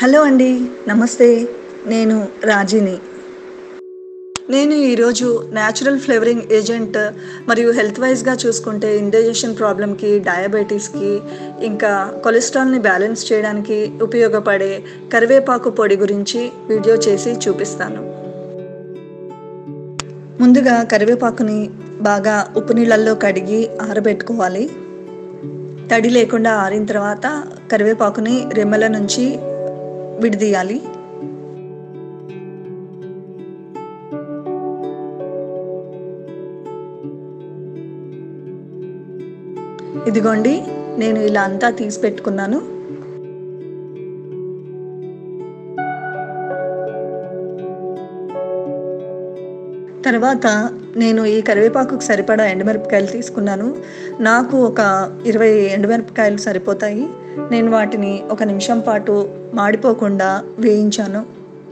hello అండి నమస్తే నేను రాజీని నేను ఈరోజు న్యాచురల్ ఫ్లేవరింగ్ ఏజెంట్ మరియు హెల్త్ వైజ్గా చూసుకుంటే ఇండైజెషన్ ప్రాబ్లమ్కి డయాబెటీస్కి ఇంకా కొలెస్ట్రాల్ని బ్యాలెన్స్ చేయడానికి ఉపయోగపడే కరివేపాకు పొడి గురించి వీడియో చేసి చూపిస్తాను ముందుగా కరివేపాకుని బాగా ఉప్పు నీళ్ళల్లో కడిగి ఆరబెట్టుకోవాలి తడి లేకుండా ఆరిన తర్వాత కరివేపాకుని రెమ్మల నుంచి విడదీయాలి ఇదిగోండి నేను ఇలా అంతా తీసి పెట్టుకున్నాను తర్వాత నేను ఈ కరివేపాకుకు సరిపడా ఎండుమిరపకాయలు తీసుకున్నాను నాకు ఒక ఇరవై ఎండుమిరపకాయలు సరిపోతాయి నేను వాటిని ఒక నిమిషం పాటు మాడిపోకుండా వేయించాను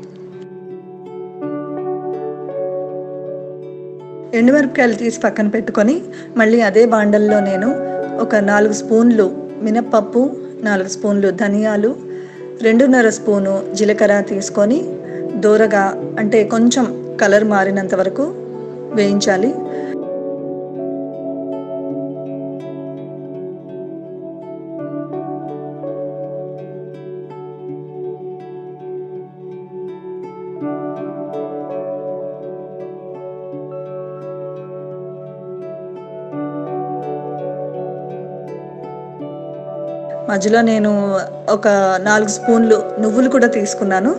ఎండుమిరపకాయలు తీసి పక్కన పెట్టుకొని మళ్ళీ అదే బాండల్లో నేను ఒక నాలుగు స్పూన్లు మినప్పప్పు నాలుగు స్పూన్లు ధనియాలు రెండున్నర స్పూను జీలకర్ర తీసుకొని దూరగా అంటే కొంచెం కలర్ మారినంత వరకు వేయించాలి మధ్యలో నేను ఒక నాలుగు స్పూన్లు నువ్వులు కూడా తీసుకున్నాను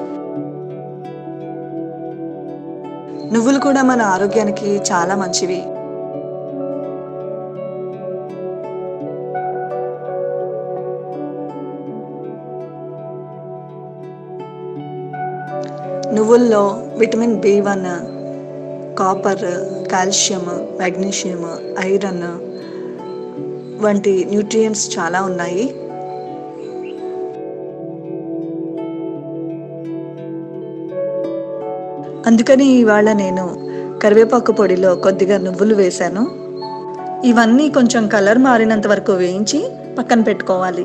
నువ్వులు కూడా మన ఆరోగ్యానికి చాలా మంచివి నువ్వుల్లో vitamin B one copper calcium magnesium iron వంటి న్యూట్రియంట్స్ చాలా ఉన్నాయి అందుకని ఇవాళ నేను కరివేపాకు పొడిలో కొద్దిగా నువ్వులు వేశాను ఇవన్నీ కొంచెం కలర్ మారినంత వరకు వేయించి పక్కన పెట్టుకోవాలి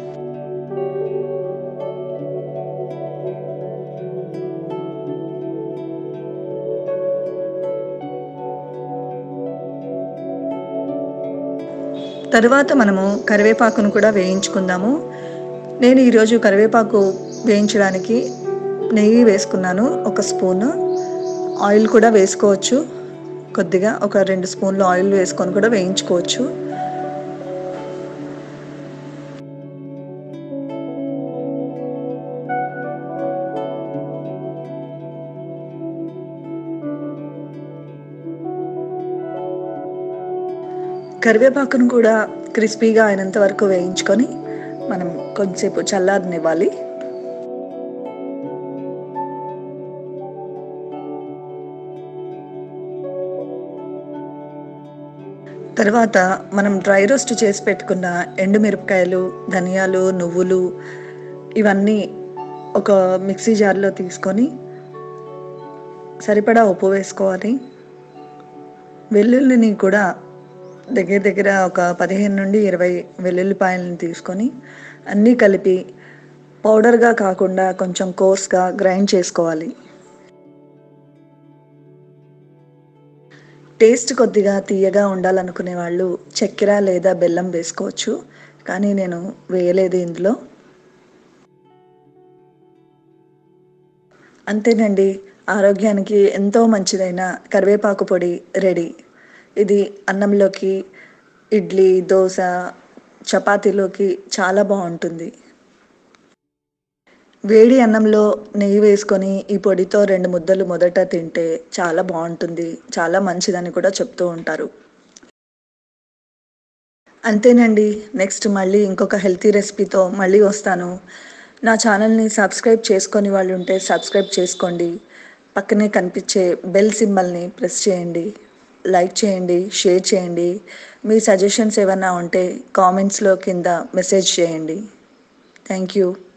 తరువాత మనము కరివేపాకును కూడా వేయించుకుందాము నేను ఈరోజు కరివేపాకు వేయించడానికి నెయ్యి వేసుకున్నాను ఒక స్పూను ఆయిల్ కూడా వేసుకోవచ్చు కొద్దిగా ఒక రెండు స్పూన్లు ఆయిల్ వేసుకొని కూడా వేయించుకోవచ్చు కరివేపాకును కూడా క్రిస్పీగా అయినంత వరకు వేయించుకొని మనం కొంచెంసేపు చల్లారనివ్వాలి తర్వాత మనం డ్రై రోస్ట్ చేసి పెట్టుకున్న ఎండుమిరపకాయలు ధనియాలు నువ్వులు ఇవన్నీ ఒక మిక్సీ జార్లో తీసుకొని సరిపడా ఉప్పు వేసుకోవాలి వెల్లుల్లిని కూడా దగ్గర దగ్గర ఒక పదిహేను నుండి ఇరవై వెల్లుల్లిపాయలను తీసుకొని అన్నీ కలిపి పౌడర్గా కాకుండా కొంచెం కోర్స్గా గ్రైండ్ చేసుకోవాలి టేస్ట్ కొద్దిగా తీయగా ఉండాలనుకునే వాళ్ళు చక్కెర లేదా బెల్లం వేసుకోవచ్చు కానీ నేను వేయలేదు ఇందులో అంతేనండి ఆరోగ్యానికి ఎంతో మంచిదైన కరివేపాకు పొడి రెడీ ఇది అన్నంలోకి ఇడ్లీ దోశ చపాతీలోకి చాలా బాగుంటుంది వేడి అన్నంలో నెయ్యి వేసుకొని ఈ పొడితో రెండు ముద్దలు మొదట తింటే చాలా బాగుంటుంది చాలా మంచిదని కూడా చెప్తూ ఉంటారు అంతేనండి నెక్స్ట్ మళ్ళీ ఇంకొక హెల్తీ రెసిపీతో మళ్ళీ వస్తాను నా ఛానల్ని సబ్స్క్రైబ్ చేసుకొని వాళ్ళు ఉంటే సబ్స్క్రైబ్ చేసుకోండి పక్కనే కనిపించే బెల్ సింబల్ని ప్రెస్ చేయండి లైక్ చేయండి షేర్ చేయండి మీ సజెషన్స్ ఏమైనా ఉంటే కామెంట్స్లో కింద మెసేజ్ చేయండి థ్యాంక్ యూ